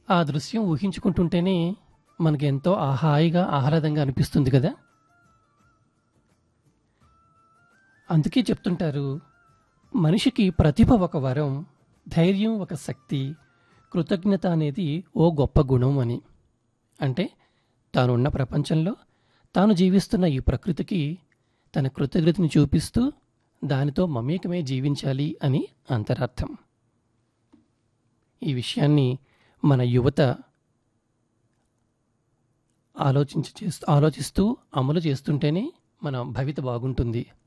ఆ దృశ్యం ఊహించుకుంటుంటేనే మనకి ఎంతో హాయిగా ఆహ్లాదంగా అనిపిస్తుంది కదా అందుకే చెప్తుంటారు మనిషికి ప్రతిభ ఒక వరం ధైర్యం ఒక శక్తి కృతజ్ఞత అనేది ఓ గొప్ప గుణం అని అంటే తానున్న ప్రపంచంలో తాను జీవిస్తున్న ఈ ప్రకృతికి తన కృతజ్ఞతని చూపిస్తూ దానితో మమేకమే జీవించాలి అని అంతరార్థం ఈ విషయాన్ని మన యువత ఆలోచించి చేస్తూ ఆలోచిస్తూ అమలు చేస్తుంటేనే మన భవిత బాగుంటుంది